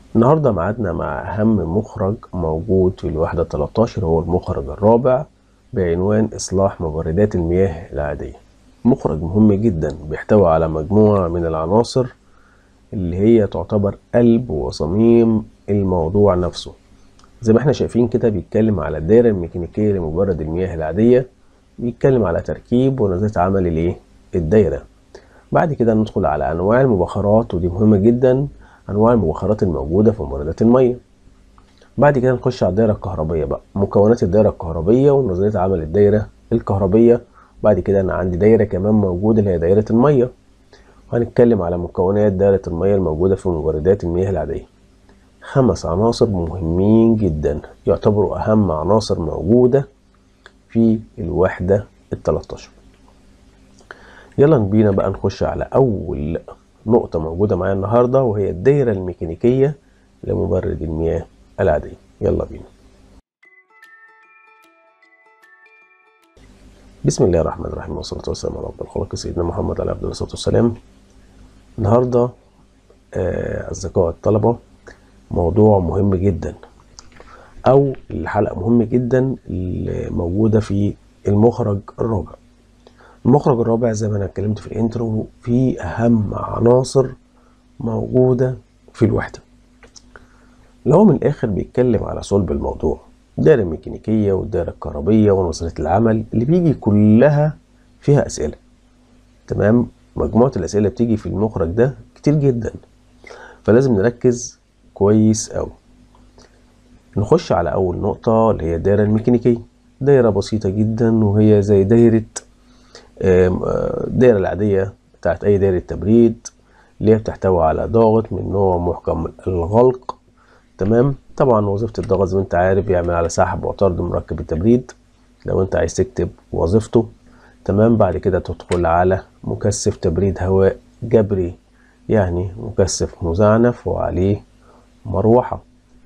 النهاردة معادنا مع أهم مخرج موجود في الوحدة 13 هو المخرج الرابع بعنوان إصلاح مبردات المياه العادية مخرج مهم جدا بيحتوي على مجموعة من العناصر اللي هي تعتبر قلب وصميم الموضوع نفسه زي ما احنا شايفين كده بيتكلم على الدائرة الميكانيكية لمبرد المياه العادية بيتكلم على تركيب ونظرية عمل الايه الدايرة بعد كده ندخل على أنواع المبخرات ودي مهمة جدا أنواع المبخرات الموجودة في مبردات المية بعد كده نخش على الدائرة الكهربية بقى مكونات الدائرة الكهربية ونظرية عمل الدايرة الكهربية بعد كده أنا عندي دايرة كمان موجودة اللي هي دايرة المية وهنتكلم على مكونات دائرة المية الموجودة في مبردات المياه العادية خمس عناصر مهمين جدا يعتبروا أهم عناصر موجودة في الوحدة التلاتاشر يلا بينا بقى نخش على أول نقطة موجودة معايا النهاردة وهي الدايرة الميكانيكية لمبرد المياه العادية يلا بينا بسم الله الرحمن الرحيم والصلاة والسلام على أفضل الخلق سيدنا محمد عليه أفضل الصلاة والسلام النهاردة آه، أصدقاء الطلبة موضوع مهم جدا أو الحلقة مهمة جدا اللي موجودة في المخرج الرابع المخرج الرابع زي ما أنا اتكلمت في الانترو في أهم عناصر موجودة في الوحدة اللي هو من الآخر بيتكلم على صلب الموضوع الدائرة الميكانيكية والدائرة الكهربية ونظرية العمل اللي بيجي كلها فيها أسئلة تمام مجموعة الأسئلة اللي بتيجي في المخرج ده كتير جدا فلازم نركز كويس أوي نخش على أول نقطة اللي هي الدائرة الميكانيكية دايرة بسيطة جدا وهي زي دايرة آم، آه، الدايرة العادية بتاعت أي دايرة تبريد اللي هي بتحتوي على ضاغط من نوع محكم الغلق تمام طبعا وظيفة الضغط زي ما انت عارف بيعمل على سحب وطرد مركب التبريد لو انت عايز تكتب وظيفته تمام بعد كده تدخل على مكثف تبريد هواء جبري يعني مكثف مزعنف وعليه مروحة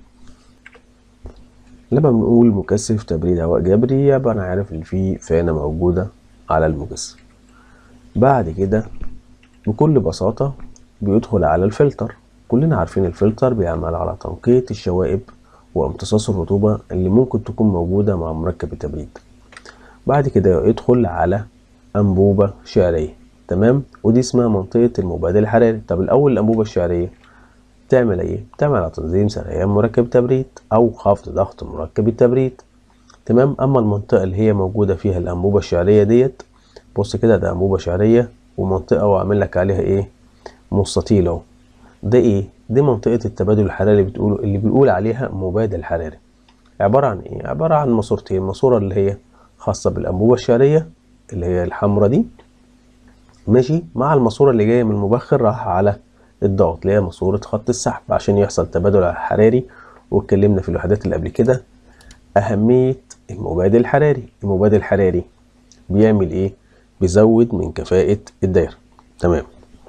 لما بنقول مكثف تبريد هواء جبري يبقى انا عارف ان في فانة موجودة على المكثف بعد كده بكل بساطة بيدخل على الفلتر كلنا عارفين الفلتر بيعمل على تنقية الشوائب وامتصاص الرطوبة اللي ممكن تكون موجودة مع مركب التبريد بعد كده يدخل على أنبوبة شعرية تمام ودي اسمها منطقة المبادل الحراري طب الأول الأنبوبة الشعرية بتعمل ايه؟ بتعمل على تنظيم سريان مركب تبريد أو خفض ضغط مركب التبريد تمام أما المنطقة اللي هي موجودة فيها الأنبوبة الشعرية ديت بص كده ده أنبوبة شعرية ومنطقة وعامل لك عليها ايه؟ مستطيل اهو ده ايه؟ دي منطقة التبادل الحراري اللي بتقول اللي بيقول عليها مبادل حراري عبارة عن ايه؟ عبارة عن ماسورتين ماسورة اللي هي خاصة بالأنبوبة الشعرية اللي هي الحمرة دي ماشي مع الماسورة اللي جاية من المبخر راح على الضغط اللي هي ماسورة خط السحب عشان يحصل تبادل حراري واتكلمنا في الوحدات اللي قبل كده أهمية المبادل الحراري المبادل الحراري بيعمل ايه؟ بيزود من كفاءة الدايرة تمام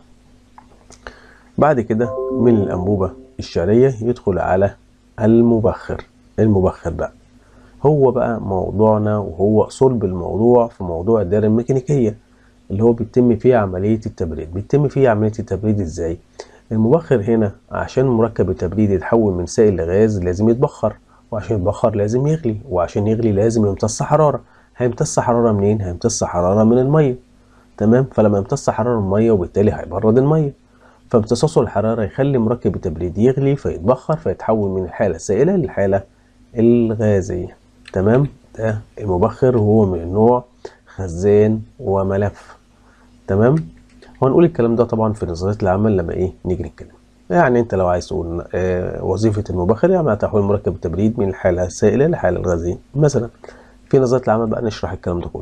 بعد كده من الأنبوبة الشعرية يدخل على المبخر المبخر بقى هو بقى موضوعنا وهو صلب الموضوع في موضوع الدائرة الميكانيكية اللي هو بيتم فيه عملية التبريد بيتم فيه عملية التبريد ازاي المبخر هنا عشان مركب التبريد يتحول من سائل لغاز لازم يتبخر وعشان يتبخر لازم يغلي وعشان يغلي لازم يمتص حرارة هيمتص حرارة منين هيمتص حرارة من المية تمام فلما يمتص حرارة المية وبالتالي هيبرد المية فامتصاصه الحرارة يخلي مركب التبريد يغلي فيتبخر فيتحول من الحالة السائلة للحالة الغازية تمام ده المبخر وهو من نوع خزان وملف تمام وهنقول الكلام ده طبعا في نظرية العمل لما ايه نيجي نتكلم يعني انت لو عايز تقول آه وظيفة المبخر يعني تحويل مركب التبريد من الحالة السائلة للحالة الغازية مثلا في نظرية العمل بقى نشرح الكلام ده كله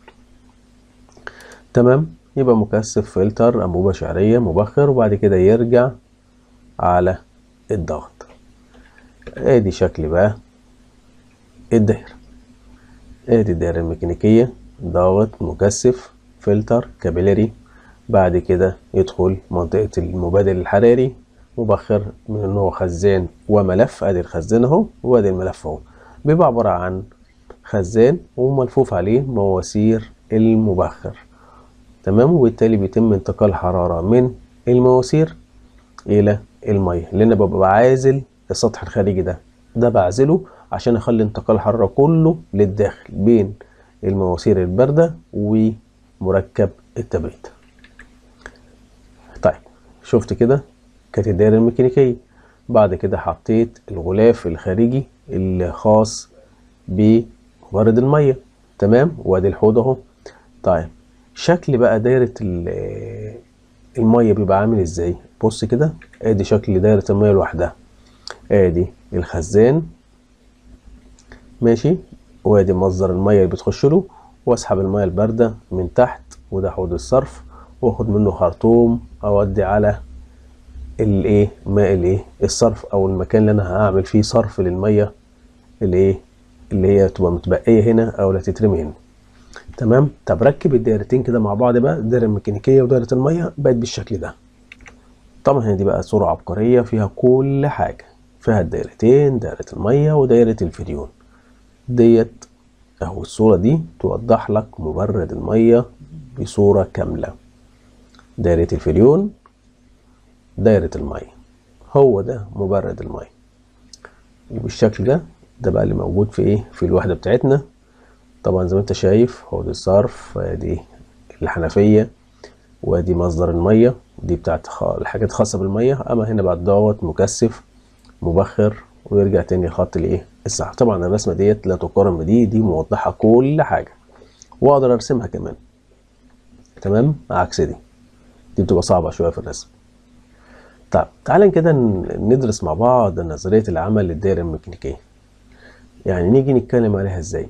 تمام يبقى مكثف فلتر أنبوبة شعرية مبخر وبعد كده يرجع على الضغط ادي شكل بقى الدايرة ادي الدايرة الميكانيكية ضغط مكثف فلتر كابيلاري بعد كده يدخل منطقة المبادل الحراري مبخر من النوع خزان وملف ادي الخزان اهو وادي الملف اهو بيبقى عبارة عن خزان وملفوف عليه مواسير المبخر تمام وبالتالي بيتم انتقال حرارة من المواسير إلى الميه لان ببقى عازل السطح الخارجي ده ده بعزله عشان اخلي انتقال الحراره كله للداخل بين المواسير البارده ومركب التبريد طيب شفت كده كانت الدائره الميكانيكيه بعد كده حطيت الغلاف الخارجي الخاص بمبرد الميه تمام وادي الحوض اهو طيب شكل بقى دايره الميه بيبقى عامل ازاي بص كده ادي شكل دايره الميه لوحدها ادي الخزان ماشي وادي مصدر الميه اللي بتخش له واسحب الميه البارده من تحت وده حوض الصرف واخد منه خرطوم اودي على الايه ماء الايه الصرف او المكان اللي انا هعمل فيه صرف للميه الايه اللي هي تبقى متبقيه هنا او اللي هتترمي هنا تمام طب ركب الدايرتين كده مع بعض بقى الدايره الميكانيكيه ودايره الميه بقت بالشكل ده طبعا هنا دي بقى صوره عبقريه فيها كل حاجه فيها الدايرتين دايره الميه ودايره الفريون ديت اهو الصوره دي توضح لك مبرد الميه بصوره كامله دايره الفريون دايره الميه هو ده مبرد الميه بالشكل ده ده بقى اللي موجود في ايه في الوحده بتاعتنا طبعا زي ما انت شايف حوض الصرف ادي الحنفيه وادي مصدر الميه دي بتاعت الحاجات الخاصه بالميه اما هنا بعد دوت مكثف مبخر ويرجع تاني خط الايه السحب طبعا الرسمه ديت لا تقارن بدي دي موضحه كل حاجه واقدر ارسمها كمان تمام عكس دي دي بتبقى صعبه شويه في الرسم طب تعالى كده ندرس مع بعض نظريه العمل للدائره الميكانيكيه يعني نيجي نتكلم عليها ازاي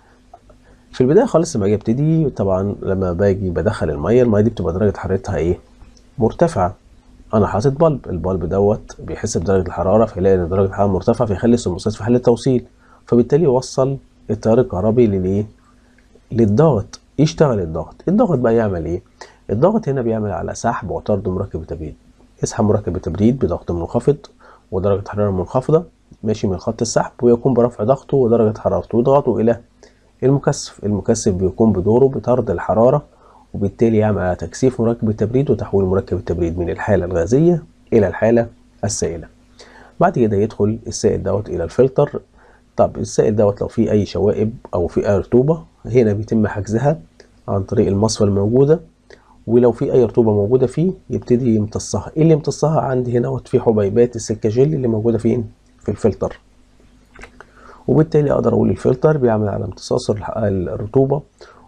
في البدايه خالص لما اجي ابتدي طبعا لما باجي بدخل الميه الميه دي بتبقى درجه حرارتها ايه مرتفعه انا حاطط بلب البلب دوت بيحس بدرجه الحراره فيلاقي ان درجه الحراره مرتفعه فيخلي السموسات في حاله توصيل فبالتالي يوصل التيار الكهربي للايه للضغط يشتغل الضغط الضغط بقى يعمل ايه الضغط هنا بيعمل على سحب وطرد مركب التبريد يسحب مركب التبريد بضغط منخفض ودرجه حراره منخفضه ماشي من خط السحب ويقوم برفع ضغطه ودرجه حرارته ويضغطه الى المكثف المكثف بيقوم بدوره بطرد الحراره وبالتالي يعمل على تكثيف مركب التبريد وتحويل مركب التبريد من الحالة الغازية إلى الحالة السائلة بعد كده يدخل السائل دوت إلى الفلتر طب السائل دوت لو فيه أي شوائب أو فيه أي رطوبة هنا بيتم حجزها عن طريق المصفى الموجودة ولو في أي رطوبة موجودة فيه يبتدي يمتصها إيه اللي يمتصها عندي هنا في حبيبات السكة جل اللي موجودة فين في الفلتر وبالتالي أقدر أقول الفلتر بيعمل على امتصاص الرطوبة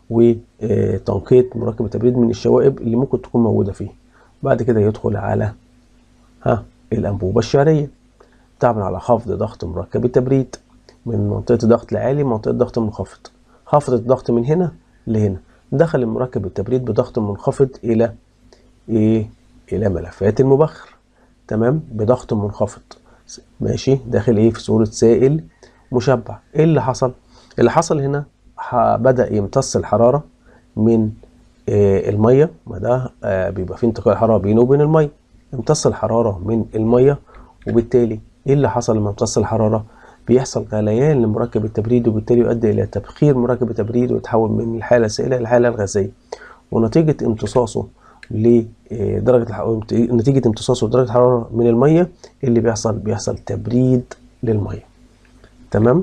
وتنقية مركب التبريد من الشوائب اللي ممكن تكون موجودة فيه بعد كده يدخل على ها الأنبوبة الشعرية تعمل على خفض ضغط مركب التبريد من منطقة الضغط العالي لمنطقة ضغط منخفض خفض الضغط من هنا لهنا دخل المركب التبريد بضغط منخفض إلى إيه إلى ملفات المبخر تمام بضغط منخفض ماشي داخل إيه في صورة سائل مشبع إيه اللي حصل؟ اللي حصل هنا بدأ يمتص الحرارة من المية ما ده بيبقى فيه انتقال حرارة بينه وبين المية امتص الحرارة من المية وبالتالي ايه اللي حصل لما امتص الحرارة بيحصل غليان لمركب التبريد وبالتالي يؤدي الى تبخير مركب التبريد ويتحول من الحالة السائلة الى الحالة الغازية ونتيجة امتصاصه لدرجة الحرارة نتيجة امتصاصه لدرجة الحرارة من المية اللي بيحصل بيحصل تبريد للمية تمام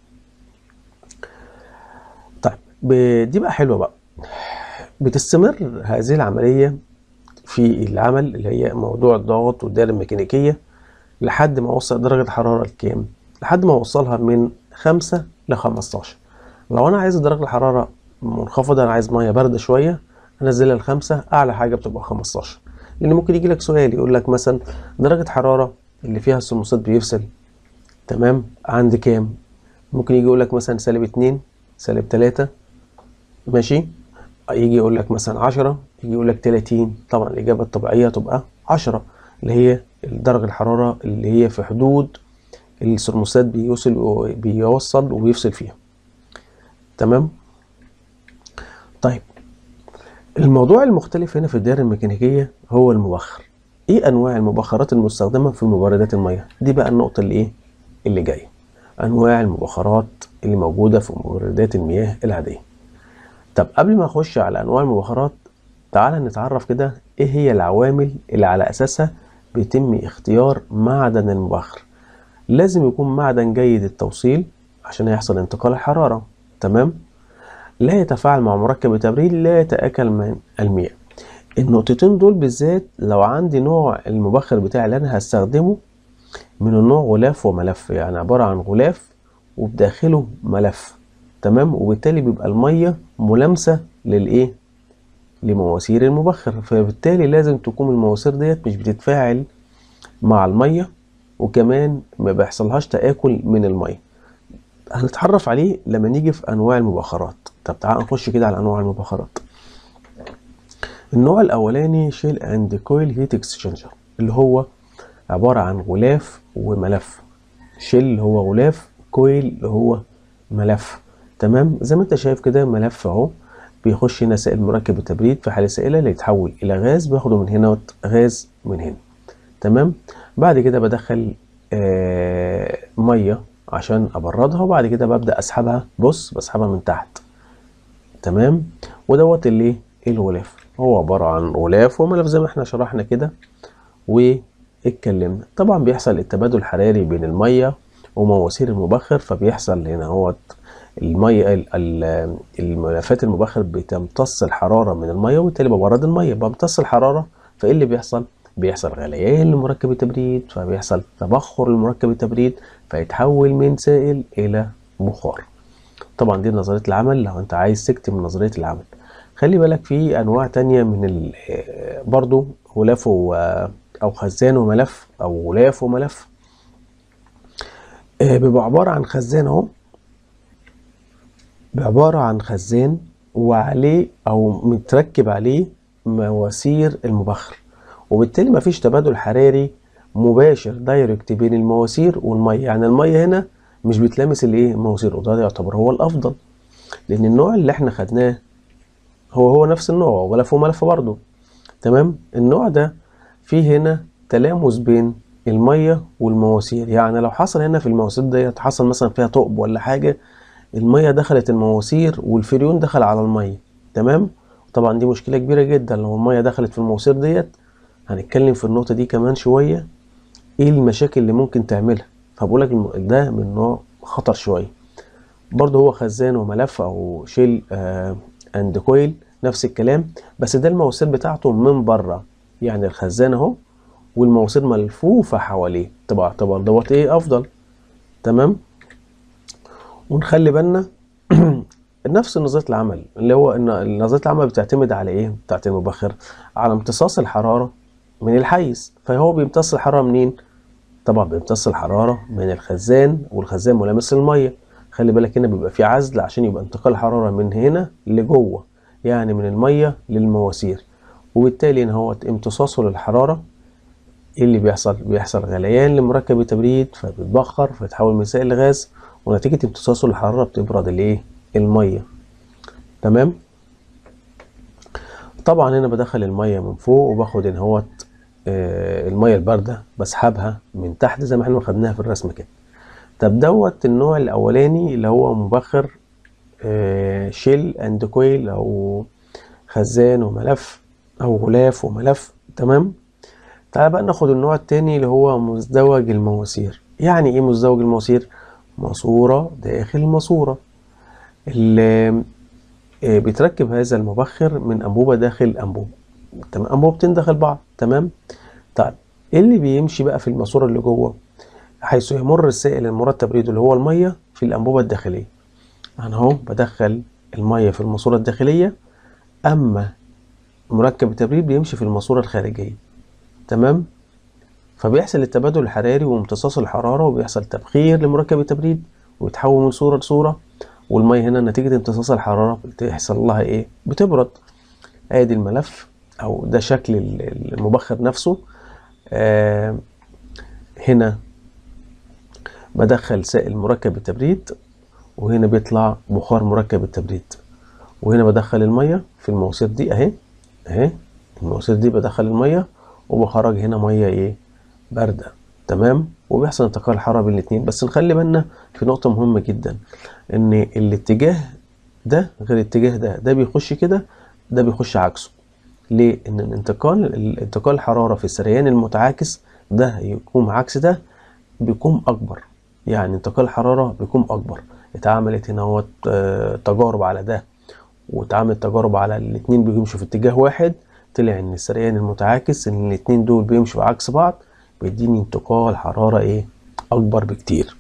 دي بقى حلوه بقى بتستمر هذه العمليه في العمل اللي هي موضوع الضغط والدائره الميكانيكيه لحد ما اوصل درجه الحراره لكام لحد ما اوصلها من 5 ل 15 لو انا عايز درجه الحراره منخفضه انا عايز ميه بارده شويه انزلها لخمسة اعلى حاجه بتبقى 15 لان ممكن يجي لك سؤال يقول لك مثلا درجه حراره اللي فيها الثرموستات بيفصل تمام عند كام ممكن يجي يقول لك مثلا سالب 2 سالب 3 ماشي يجي يقول لك مثلا 10 يجي يقول لك 30 طبعا الاجابه الطبيعيه تبقى 10 اللي هي درجه الحراره اللي هي في حدود الثرموستات بيوصل بيوصل وبيفصل فيها تمام طيب الموضوع المختلف هنا في الدائره الميكانيكيه هو المبخر ايه انواع المبخرات المستخدمه في مبردات الميه دي بقى النقطه اللي ايه اللي جايه انواع المبخرات اللي موجوده في مبردات المياه العاديه طب قبل ما اخش على انواع المبخرات تعالى نتعرف كده ايه هي العوامل اللي على اساسها بيتم اختيار معدن المبخر لازم يكون معدن جيد التوصيل عشان يحصل انتقال الحرارة تمام لا يتفاعل مع مركب التبريد لا يتآكل من المياه النقطتين دول بالذات لو عندي نوع المبخر بتاعي اللي انا هستخدمه من النوع غلاف وملف يعني عبارة عن غلاف وبداخله ملف تمام وبالتالي بيبقى المية ملامسة للايه لمواسير المبخر فبالتالي لازم تكون المواسير ديت مش بتتفاعل مع المية وكمان ما بيحصلهاش تآكل من المية هنتعرف عليه لما نيجي في انواع المبخرات طب تعال نخش كده على انواع المبخرات النوع الاولاني شيل اند كويل هيت اكسشينجر اللي هو عبارة عن غلاف وملف شيل اللي هو غلاف كويل اللي هو ملف تمام زي ما انت شايف كده ملف اهو بيخش هنا سائل مركب التبريد في حالة سائلة اللي يتحول إلى غاز باخده من هنا غاز من هنا تمام بعد كده بدخل آه مية عشان أبردها وبعد كده ببدأ أسحبها بص بسحبها من تحت تمام ودوت اللي الغلاف هو عبارة عن غلاف وملف زي ما احنا شرحنا كده واتكلمنا طبعا بيحصل التبادل الحراري بين المية ومواسير المبخر فبيحصل هنا هو المية الملفات المبخر بتمتص الحرارة من المية وبالتالي ببرد المية بمتص الحرارة فايه اللي بيحصل؟ بيحصل غليان لمركب التبريد فبيحصل تبخر لمركب التبريد فيتحول من سائل إلى بخار طبعا دي نظرية العمل لو انت عايز تكتب نظرية العمل خلي بالك في انواع تانية من برضو غلاف او خزان وملف او غلاف وملف بيبقى عبارة عن خزان اهو بعبارة عن خزان وعليه أو متركب عليه مواسير المبخر وبالتالي مفيش تبادل حراري مباشر دايركت بين المواسير والمية يعني المية هنا مش بتلامس الايه المواسير وده يعتبر هو الأفضل لأن النوع اللي احنا خدناه هو هو نفس النوع غلاف وملف برضه تمام النوع ده فيه هنا تلامس بين المية والمواسير يعني لو حصل هنا في المواسير ديت حصل مثلا فيها ثقب ولا حاجة المية دخلت المواسير والفريون دخل على المية تمام طبعا دي مشكلة كبيرة جدا لو المية دخلت في المواسير ديت هنتكلم في النقطة دي كمان شوية ايه المشاكل اللي ممكن تعملها فبقولك ده من نوع خطر شوية برضه هو خزان وملف او شيل آه اند كويل نفس الكلام بس ده المواسير بتاعته من بره يعني الخزان اهو والمواسير ملفوفة حواليه طبعا طبعا دوت ايه افضل تمام ونخلي بالنا نفس نظريه العمل اللي هو ان نظريه العمل بتعتمد على ايه بتاعت المبخر على امتصاص الحراره من الحيز فهو بيمتص الحراره منين طبعا بيمتص الحراره من الخزان والخزان ملامس للميه خلي بالك هنا بيبقى في عزل عشان يبقى انتقال الحراره من هنا لجوه يعني من الميه للمواسير وبالتالي ان هو امتصاصه للحراره ايه اللي بيحصل بيحصل غليان لمركب التبريد فبيتبخر فيتحول من سائل لغاز ونتيجة امتصاصه للحرارة بتبرد الايه المية تمام طبعا هنا بدخل المية من فوق وباخد ان هو آه المية الباردة بسحبها من تحت زي ما احنا خدناها في الرسم كده طب دوت النوع الاولاني اللي هو مبخر آه شيل اند كويل او خزان وملف او غلاف وملف تمام تعال بقى ناخد النوع التاني اللي هو مزدوج المواسير يعني ايه مزدوج المواسير ماسورة داخل ماسورة اللي بيتركب هذا المبخر من أنبوبة داخل أنبوبة تمام أنبوبتين داخل بعض تمام طيب إيه اللي بيمشي بقى في الماسورة اللي جوه حيث يمر السائل المراد تبريده اللي هو المية في الأنبوبة الداخلية أنا أهو بدخل المية في الماسورة الداخلية أما مركب التبريد بيمشي في الماسورة الخارجية تمام فبيحصل التبادل الحراري وامتصاص الحرارة وبيحصل تبخير لمركب التبريد ويتحول من صورة لصورة والمية هنا نتيجة امتصاص الحرارة بتحصل لها ايه بتبرد ادي الملف او ده شكل المبخر نفسه آه هنا بدخل سائل مركب التبريد وهنا بيطلع بخار مركب التبريد وهنا بدخل المية في المواسير دي اهي اهي المواسير دي بدخل المية وبخرج هنا مية ايه باردة تمام وبيحصل انتقال حرارة بين الاتنين بس نخلي بالنا في نقطة مهمة جدا ان الاتجاه ده غير الاتجاه ده ده بيخش كده ده بيخش عكسه ليه ان الانتقال الانتقال الحراره في السريان المتعاكس ده يكون عكس ده بيكون اكبر يعني انتقال الحراره بيكون اكبر اتعملت هنا هو تجارب على ده واتعملت تجارب على الاتنين بيمشوا في اتجاه واحد طلع ان السريان المتعاكس ان الاتنين دول بيمشوا عكس بعض بيديني انتقال حراره ايه اكبر بكتير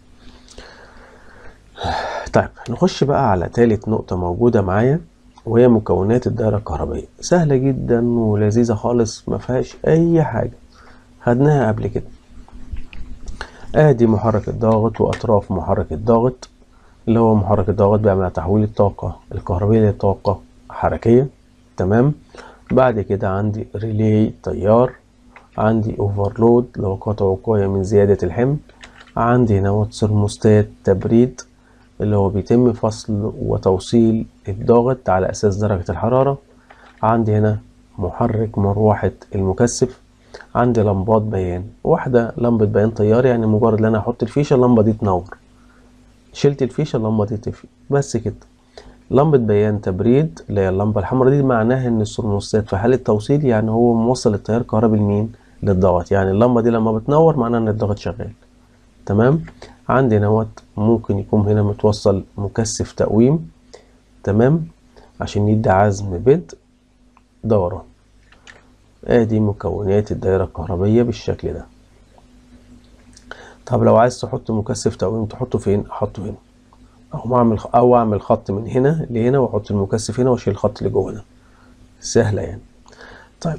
طيب نخش بقى على تالت نقطة موجودة معايا وهي مكونات الدائرة الكهربية سهلة جدا ولذيذة خالص ما فيهاش أي حاجة خدناها قبل كده ادي محرك الضغط واطراف محرك الضغط اللي هو محرك الضغط بيعمل تحويل الطاقة الكهربية لطاقة حركية تمام بعد كده عندي ريلي تيار عندي اوفرلود اللي هو قطع وقاية من زيادة الحمل عندي هنا ثرموستات تبريد اللي هو بيتم فصل وتوصيل الضغط على أساس درجة الحرارة عندي هنا محرك مروحة المكثف عندي لمبات بيان واحدة لمبة بيان تيار يعني مجرد ان انا احط الفيشة اللمبة دي تنور شلت الفيشة اللمبة دي تطفي بس كده لمبة بيان تبريد اللي هي اللمبة الحمراء دي معناها ان الثرموستات في حالة توصيل يعني هو موصل التيار الكهربي لمين للضغط يعني اللمبة دي لما بتنور معناها ان الضغط شغال تمام عندي نوت ممكن يكون هنا متوصل مكثف تقويم تمام عشان يدي عزم بدء دوران ادي مكونات الدائرة الكهربية بالشكل ده طب لو عايز تحط مكثف تقويم تحطه فين احطه هنا او اعمل او اعمل خط من هنا لهنا واحط المكثف هنا واشيل الخط اللي جوه ده سهلة يعني طيب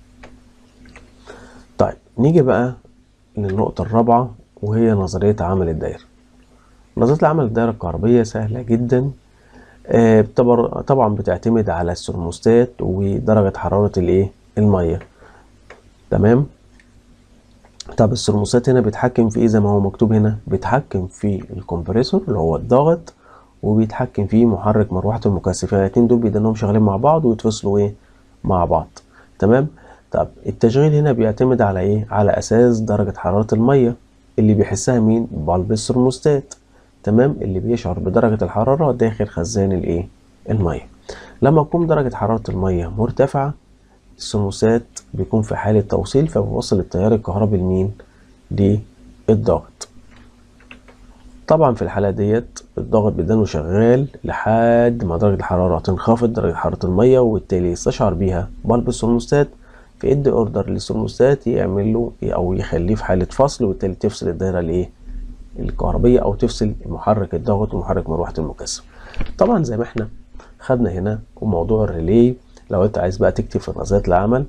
طيب نيجي بقى للنقطة الرابعة وهي نظرية عمل الدائرة نظرية عمل الدائرة الكهربية سهلة جدا آه طبعا بتعتمد على الثرموستات ودرجة حرارة الايه المية تمام طب الثرموستات هنا بيتحكم في ايه زي ما هو مكتوب هنا بيتحكم في الكمبريسور اللي هو الضغط وبيتحكم في محرك مروحة المكثف يعني الاتنين دول بيدنهم شغالين مع بعض ويتفصلوا ايه مع بعض تمام طب التشغيل هنا بيعتمد على ايه على اساس درجة حرارة المية اللي بيحسها مين بلب الثرموستات تمام اللي بيشعر بدرجة الحرارة داخل خزان الايه المية لما تكون درجة حرارة المية مرتفعة الثرموستات بيكون في حالة توصيل فبيوصل التيار الكهربي لمين للضغط طبعا في الحالة ديت الضغط بيدانه شغال لحد ما درجة الحرارة تنخفض درجة حرارة المية وبالتالي يستشعر بيها بلب الثرموستات فيدي اوردر للثرموستات يعمل له او يخليه في حالة فصل وبالتالي تفصل الدايرة الايه الكهربية او تفصل محرك الضغط ومحرك مروحة المكثف طبعا زي ما احنا خدنا هنا وموضوع الريلي لو انت عايز بقى تكتب في نظرية العمل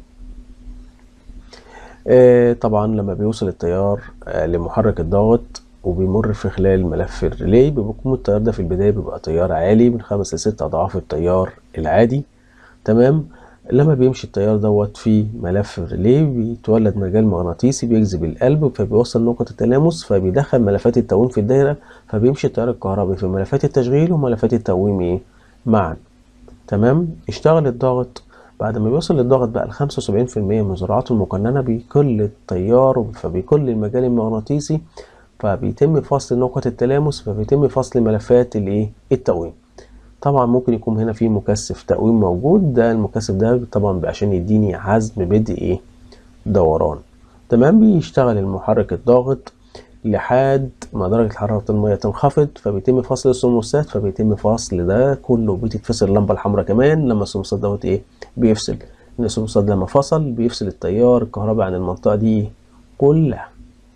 آه طبعا لما بيوصل التيار آه لمحرك الضغط وبيمر في خلال ملف الريلي بيكون التيار ده في البداية بيبقى تيار عالي من خمس لست أضعاف التيار العادي تمام لما بيمشي التيار دوت في ملف الريلي بيتولد مجال مغناطيسي بيجذب القلب فبيوصل نقطة التلامس فبيدخل ملفات التقويم في الدايرة فبيمشي التيار الكهربي في ملفات التشغيل وملفات التقويم ايه معا تمام اشتغل الضغط بعد ما بيوصل للضغط بقى لخمسة وسبعين في المية من زراعته المقننة بيقل التيار فبيقل المجال المغناطيسي فبيتم فصل نقطة التلامس فبيتم فصل ملفات الايه التقويم طبعا ممكن يكون هنا في مكثف تقويم موجود ده المكثف ده طبعا عشان يديني عزم بدء ايه دوران تمام بيشتغل المحرك الضاغط لحد ما درجة حرارة المية تنخفض فبيتم فصل الثرموستات فبيتم فصل ده كله بتتفصل اللمبة الحمراء كمان لما الثرموستات دوت ايه بيفصل ان الثرموستات لما فصل بيفصل التيار الكهرباء عن المنطقة دي كلها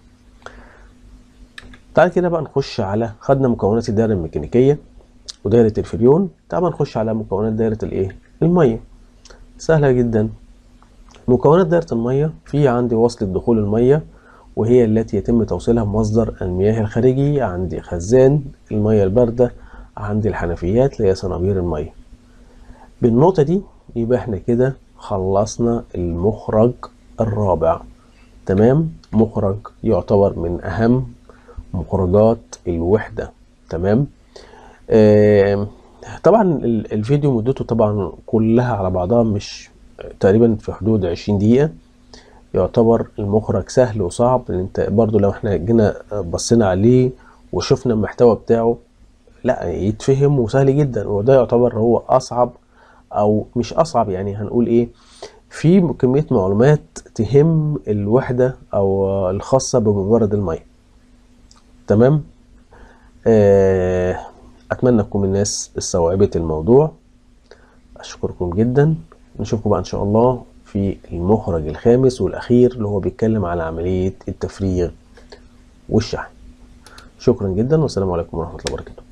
تعال كده بقى نخش على خدنا مكونات الدائرة الميكانيكية ودايرة الفريون تعال نخش على مكونات دايرة الايه المية سهلة جدا مكونات دايرة المية في عندي وصلة دخول المية وهي التي يتم توصيلها بمصدر المياه الخارجي عندي خزان المياه الباردة عندي الحنفيات اللي هي صنابير المية بالنقطة دي يبقى احنا كده خلصنا المخرج الرابع تمام مخرج يعتبر من أهم مخرجات الوحدة تمام آه طبعا الفيديو مدته طبعا كلها على بعضها مش تقريبا في حدود عشرين دقيقة يعتبر المخرج سهل وصعب لان انت برضو لو احنا جينا بصينا عليه وشفنا المحتوى بتاعه لا يتفهم وسهل جدا وده يعتبر هو اصعب او مش اصعب يعني هنقول ايه في كمية معلومات تهم الوحدة أو الخاصة بمبرد المية تمام آه، أتمنى تكون الناس استوعبت الموضوع أشكركم جدا نشوفكم بقى إن شاء الله في المخرج الخامس والأخير اللي هو بيتكلم على عملية التفريغ والشحن شكرا جدا والسلام عليكم ورحمة الله وبركاته